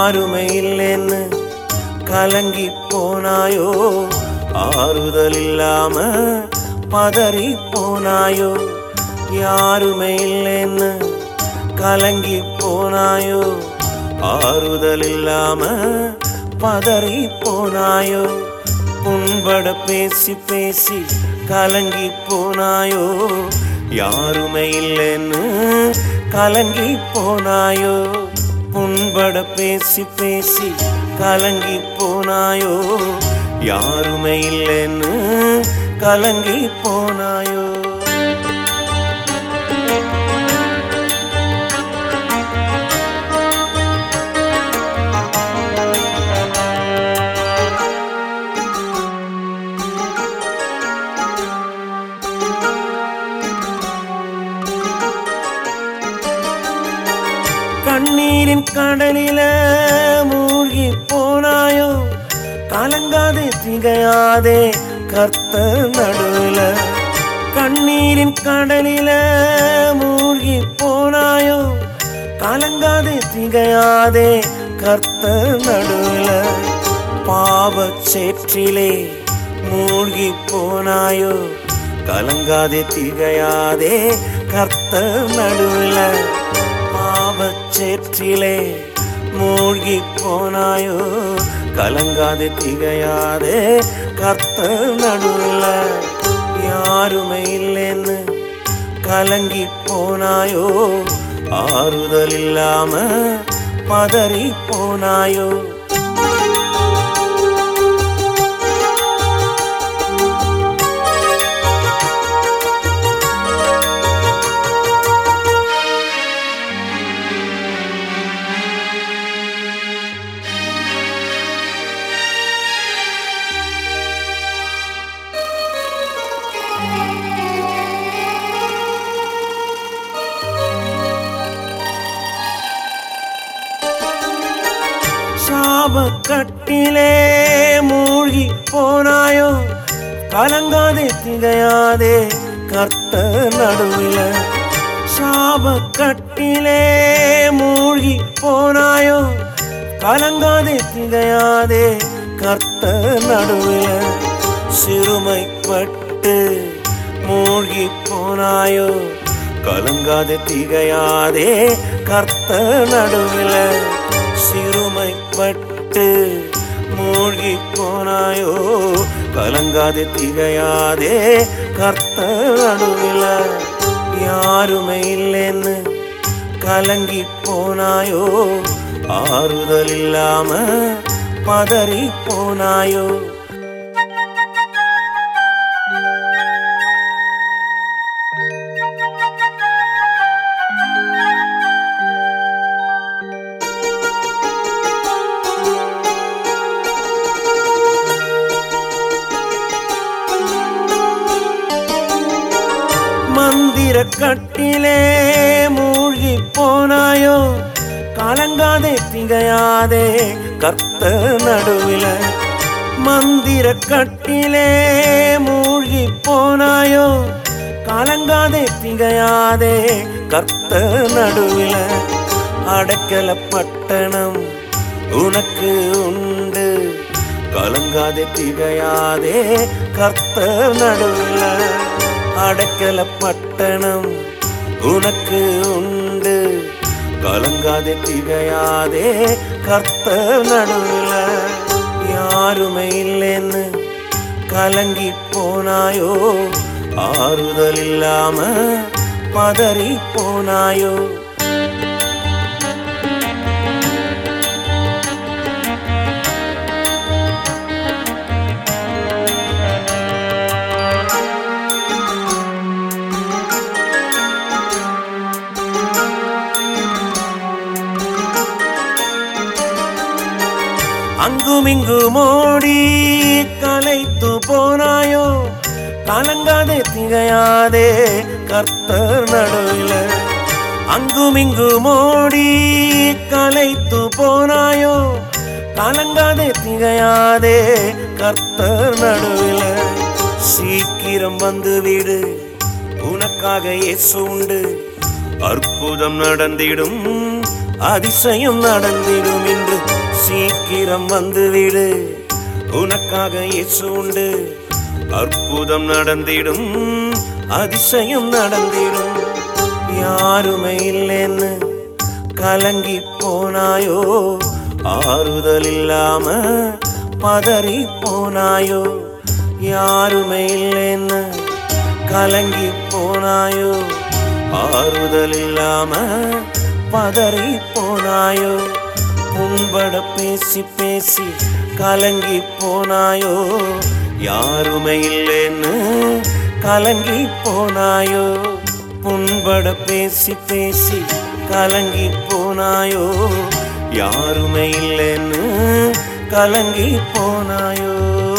யாருமே இல்லைன்னு கலங்கி போனாயோ ஆறுதல் இல்லாம பதறி போனாயோ யாருமே இல்லைன்னு கலங்கி போனாயோ ஆறுதல் இல்லாம பதறி போனாயோ புண்பட பேசி பேசி கலங்கி போனாயோ யாருமே இல்லைன்னு கலங்கி போனாயோ புண்பட பேசி பேசி கலங்கி போனாயோ யாருமே இல்லைன்னு கலங்கி போனாயோ கண்ணீரின் கடலில மூழ்கி போனாயோ கலங்காதே திகையாதே கர்த்தர் நடுவில கண்ணீரின் கடலில மூழ்கி போனாயோ கலங்காதே திகையாதே கர்த்தர் நடுவில பாவச் சேற்றிலே மூழ்கி போனாயோ கலங்காதே திகையாதே கர்த்தர் நடுவில பாவச்சேற்றிலே மூழ்கி போனாயோ கலங்காதே திகையாதே கர்த்தர் நடுவில் யாருமே இல்லைன்னு கலங்கி போனாயோ ஆறுதல் இல்லாம பதறி போனாயோ சாபக்கட்டிலே மூழ்கி போனாயோ கலங்காதே திகையாதே கர்த்தர் நடுவில சாபக்கட்டிலே மூழ்கி போனாயோ கலங்காதே திகையாதே கர்த்தர் நடுவில சிறுமைப்பட்டு மூழ்கி போனாயோ கலங்காதே திகையாதே கர்த்தர் நடுவில சிறுமைப்பட்டு மூழ்கி போனாயோ கலங்காதே திகையாதே கர்த்தர் நடுவில யாருமே இல்லைன்னு கலங்கி போனாயோ ஆறுதல் இல்லாம பதறி போனாயோ மந்திர கட்டிலே மூழ்கி போனாயோ கலங்காதே திகையாதே கர்த்த நடுவில மந்திர கட்டிலே மூழ்கி போனாயோ கலங்காதே திகையாதே கர்த்த நடுவில அடைக்கல பட்டணம் உனக்கு உண்டு கலங்காதே திகையாதே கர்த்த நடுவில அடைக்கல பட்டணம் உனக்கு உண்டு கலங்காதே திகையாதே கர்த்தர் நடுவில் யாருமே இல்லைன்னு கலங்கி போனாயோ ஆறுதல் இல்லாம பதறி போனாயோ அங்குமிங்கு மோடி கலைத்து போனாயோ கலங்காதே திகையாதே கர்த்தர் நடுவில் அங்குமிங்கு மோடி கலைத்து போனாயோ கலங்காதே திகையாதே கர்த்தர் நடுவில் சீக்கிரம் வந்து விடு உனக்காக இயேசு உண்டு அற்புதம் நடந்திடும் அதிசயம் நடந்திடும் என்று சீக்கிரம் வந்துவிடு உனக்காக இயேசு உண்டு அற்புதம் நடந்திடும் அதிசயம் நடந்திடும் யாருமே இல்லைன்னு கலங்கி போனாயோ ஆறுதல் இல்லாம பதறி போனாயோ யாருமே இல்லைன்னு கலங்கி போனாயோ ஆறுதல் இல்லாம பதறி போனாயோ புண்பட பேசி பேசி கலங்கி போனாயோ யாருமே இல்லைன்னு கலங்கி போனாயோ புண்பட பேசி பேசி கலங்கி போனாயோ யாருமே இல்லைன்னு கலங்கி போனாயோ